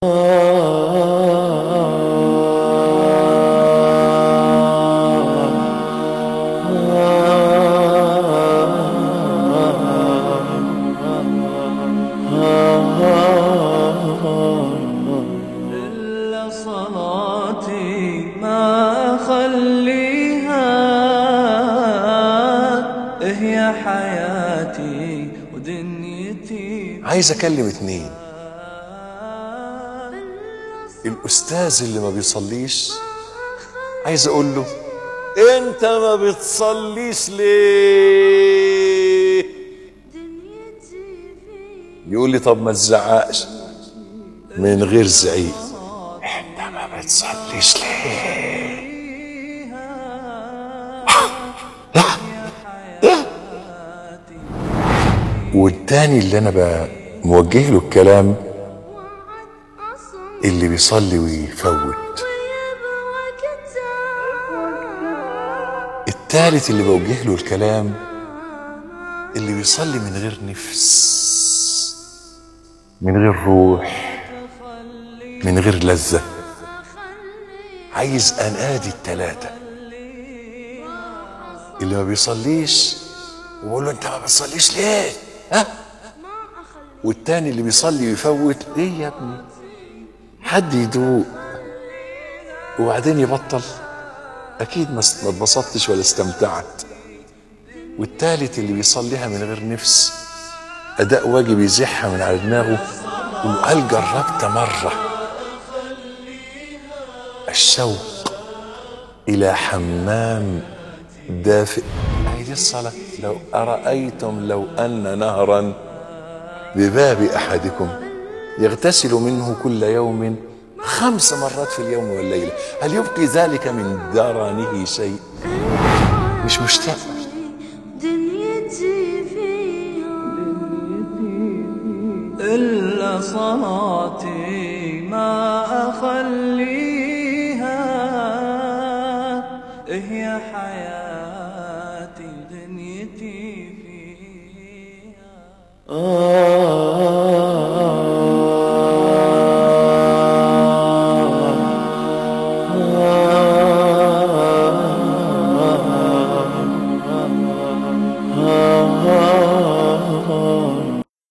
إلا صلاتي ما أخليها هي حياتي ودنيتي عايز اكلم اتنين الاستاذ اللي ما بيصليش عايز اقول له انت ما بتصليش ليه يقول لي طب ما تزعقش من غير زعيق انت ما بتصليش ليه والتاني اللي انا ب- موجه له الكلام اللي بيصلي ويفوت التالت اللي بوجه له الكلام اللي بيصلي من غير نفس من غير روح من غير لذة عايز انادي التلاتة اللي ما بيصليش وبقول له انت ما بتصليش ليه ها والتاني اللي بيصلي ويفوت ايه يا ابني حد يدوق وبعدين يبطل اكيد ما است- ما اتبسطتش ولا استمتعت والتالت اللي بيصليها من غير نفس اداء واجب يزحها من على دماغه وقال جربت مره الشوق الى حمام دافئ هي دي الصلاه لو ارايتم لو ان نهرا بباب احدكم يغتسل منه كل يوم خمس مرات في اليوم والليله هل يبقي ذلك من درنه شيء مش مشتاق دنيتي فيها إلا صلاتي ما أخليها هي حياتي دنيتي فيها